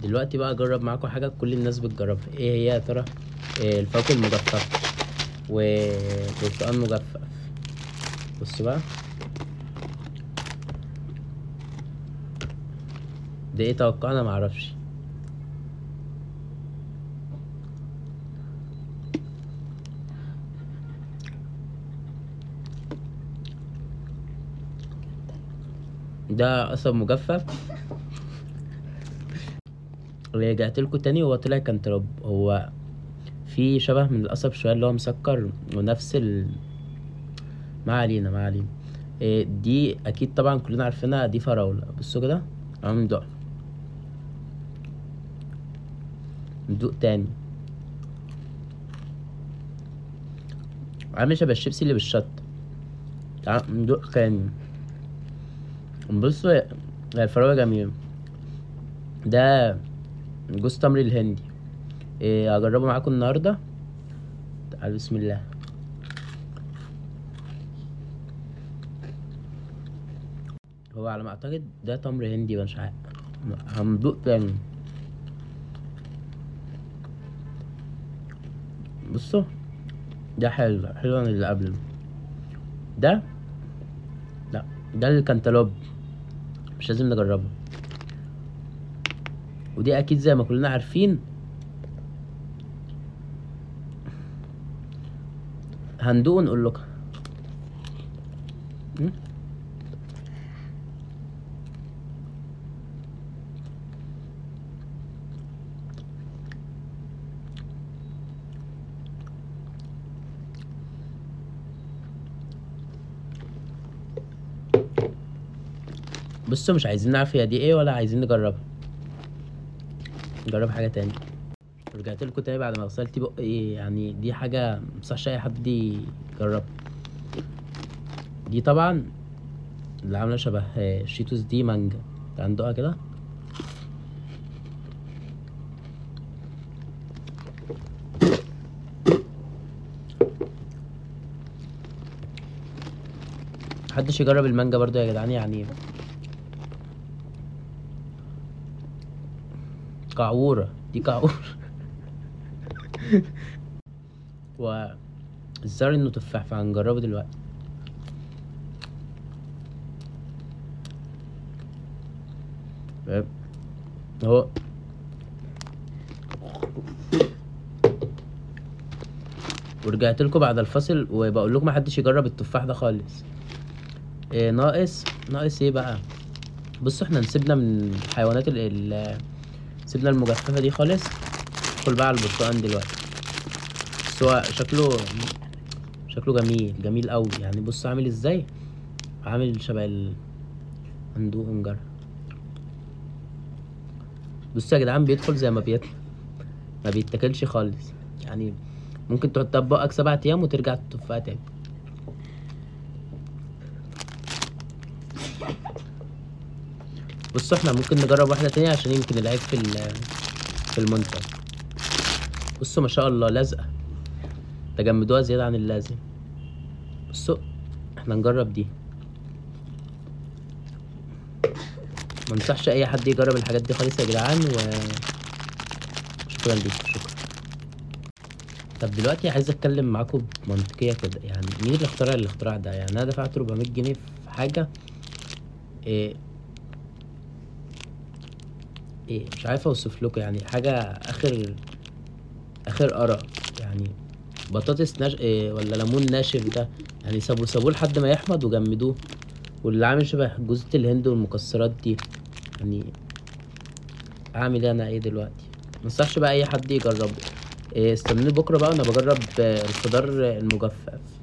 دلوقتي بقى اجرب معاكم حاجه كل الناس بتجربها ايه هي يا ترى إيه الفواكه المجففه وبرتقال مجفف بصوا بقى ده ايه توقعنا معرفش ده قصب مجفف رجعت لكم تاني هو طلع كانتالوب هو في شبه من القصب شويه اللي هو مسكر ونفس ال ما علينا ما علينا إيه دي اكيد طبعا كلنا عارفينها دي فراوله بصوا كده اهو ندوق ندوق تاني عامل شبه الشيبسي اللي بالشط تعال ندوق تاني بصوا هي الفراولة جميلة ده جوز تمر الهندي إيه هجربه معاكم النهاردة تعال بسم الله هو على ما اعتقد ده تمر هندي مش عارف هندوق تاني بصوا ده حلو حلو عن اللي قبله ده لا ده الكنتالوب مش لازم نجربه ودي اكيد زي ما كلنا عارفين هندوق ونقول لكم م? بصوا مش عايزين نعرف هي دي ايه ولا عايزين نجربها نجرب حاجه تاني رجعت لكم تاني بعد ما غسلت بقى ايه يعني دي حاجه مصحش اي حد يجربها دي طبعا اللي عامله شبه شيتوس دي مانجا تعال ندوقها كده محدش يجرب المانجا برضو يا جدعان يعني قعورة دي قعورة و الظاهر انه تفاح فهنجربه دلوقتي اهو ورجعت لكم بعد الفصل وبقول لكم محدش يجرب التفاح ده خالص إيه ناقص ناقص ايه بقى بصوا احنا نسيبنا من الحيوانات ال ال سيبنا المجففه دي خالص ندخل بقى على البرتقال دلوقتي بس هو شكله شكله جميل جميل قوي يعني بص عامل ازاي عامل شبه ال هندوق ونجرب بصوا يا جدعان بيدخل زي ما بيطلع ما بيتاكلش خالص يعني ممكن تحطها في بقك سبع ايام وترجع تطفها تاني بصوا احنا ممكن نجرب واحدة تانية عشان يمكن العيب في في المنتج بصوا ما شاء الله لازقة تجمدوها زيادة عن اللازم بصوا احنا نجرب دي ما انصحش اي حد يجرب الحاجات دي خالص يا جدعان و شكرا ليكم شكرا طب دلوقتي عايز اتكلم معاكم بمنطقية كده يعني مين اللي اخترع الاختراع ده يعني انا دفعت 400 جنيه في حاجة إيه ايه مش عارف اوصف لكم يعني حاجه اخر اخر قرف يعني بطاطس ناش إيه ولا ليمون ناشف ده يعني سابوه سابوه لحد ما يحمض وجمدوه واللي عامل شبه جوزة الهند والمكسرات دي يعني اعمل انا ايه دلوقتي منصحش بقى اي حد يجربه إيه استنوني بكره بقى انا بجرب الخضار المجفف